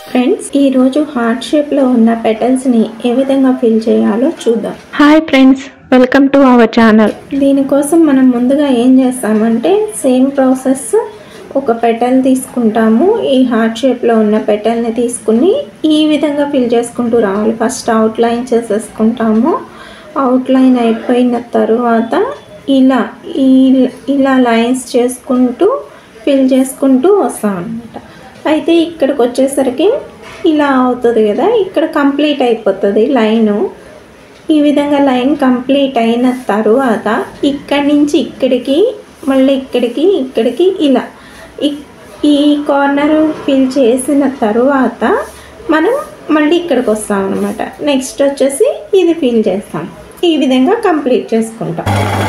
friends ఈ రోజు heart shape లో ఉన్న పెటల్స్ ని ఏ విధంగా ఫిల్ చేయాలో చూద్దాం hi friends welcome to our channel దీనికోసం మనం ముందుగా ఏం చేస్తామంటే సేమ్ ప్రాసెస్ ఒక పెటల్ తీసుకుంటాము ఈ హార్ట్ షేప్లో ఉన్న పెటల్ని తీసుకుని ఈ విధంగా ఫిల్ చేసుకుంటూ రావాలి ఫస్ట్ అవుట్లైన్ చేసేసుకుంటాము అవుట్లైన్ అయిపోయిన తర్వాత ఇలా ఈ ఇలా లైన్స్ చేసుకుంటూ ఫిల్ చేసుకుంటూ వస్తాం అనమాట అయితే ఇక్కడికి వచ్చేసరికి ఇలా అవుతుంది కదా ఇక్కడ కంప్లీట్ అయిపోతుంది లైను ఈ విధంగా లైన్ కంప్లీట్ అయిన తరువాత ఇక్కడి నుంచి ఇక్కడికి మళ్ళీ ఇక్కడికి ఇక్కడికి ఇలా ఇక్- ఈ కార్నర్ ఫిల్ చేసిన తరువాత మనం మళ్ళీ ఇక్కడికి వస్తాం అనమాట నెక్స్ట్ వచ్చేసి ఇది ఫిల్ చేస్తాం ఈ విధంగా కంప్లీట్ చేసుకుంటాం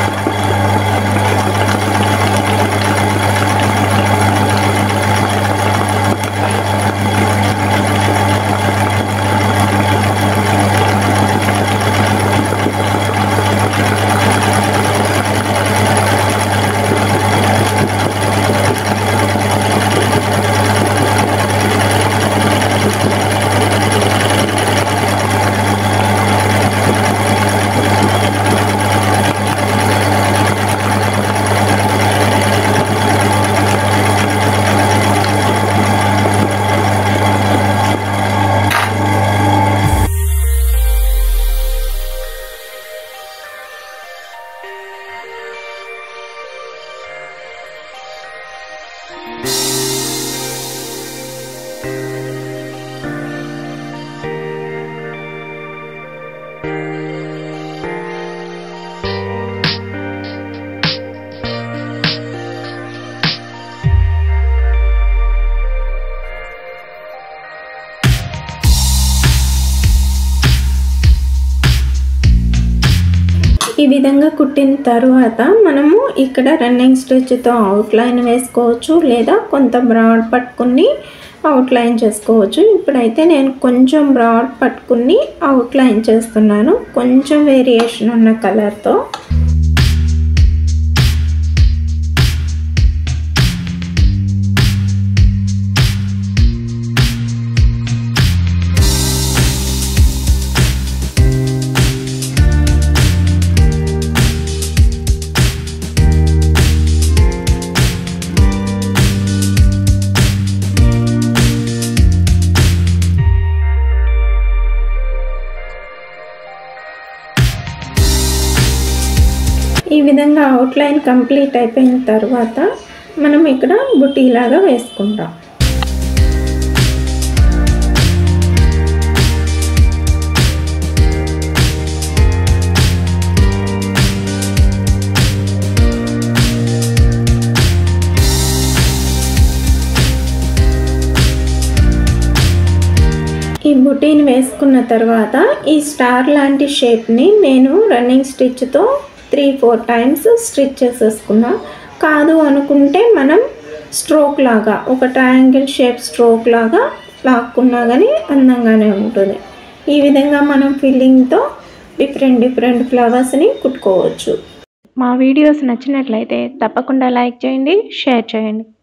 ఈ విధంగా కుట్టిన తర్వాత మనము ఇక్కడ రన్నింగ్ స్టిచ్తో అవుట్లైన్ వేసుకోవచ్చు లేదా కొంత బ్రాడ్ పట్టుకుని అవుట్లైన్ చేసుకోవచ్చు ఇప్పుడైతే నేను కొంచెం బ్రాడ్ పట్టుకుని అవుట్లైన్ చేస్తున్నాను కొంచెం వేరియేషన్ ఉన్న కలర్తో ఈ విధంగా అవుట్లైన్ కంప్లీట్ అయిపోయిన తర్వాత మనం ఇక్కడ బుటీలాగా వేసుకుంటాం ఈ బుటీని వేసుకున్న తర్వాత ఈ స్టార్ లాంటి షేప్ని నేను రన్నింగ్ స్టిచ్తో త్రీ ఫోర్ టైమ్స్ స్టిచ్ చేసేసుకున్నా కాదు అనుకుంటే మనం స్ట్రోక్ లాగా ఒక ట్రయాంగిల్ షేప్ స్ట్రోక్ లాగా లాక్కున్నా కానీ అందంగానే ఉంటుంది ఈ విధంగా మనం ఫిల్లింగ్తో డిఫరెంట్ డిఫరెంట్ ఫ్లవర్స్ని కుట్టుకోవచ్చు మా వీడియోస్ నచ్చినట్లయితే తప్పకుండా లైక్ చేయండి షేర్ చేయండి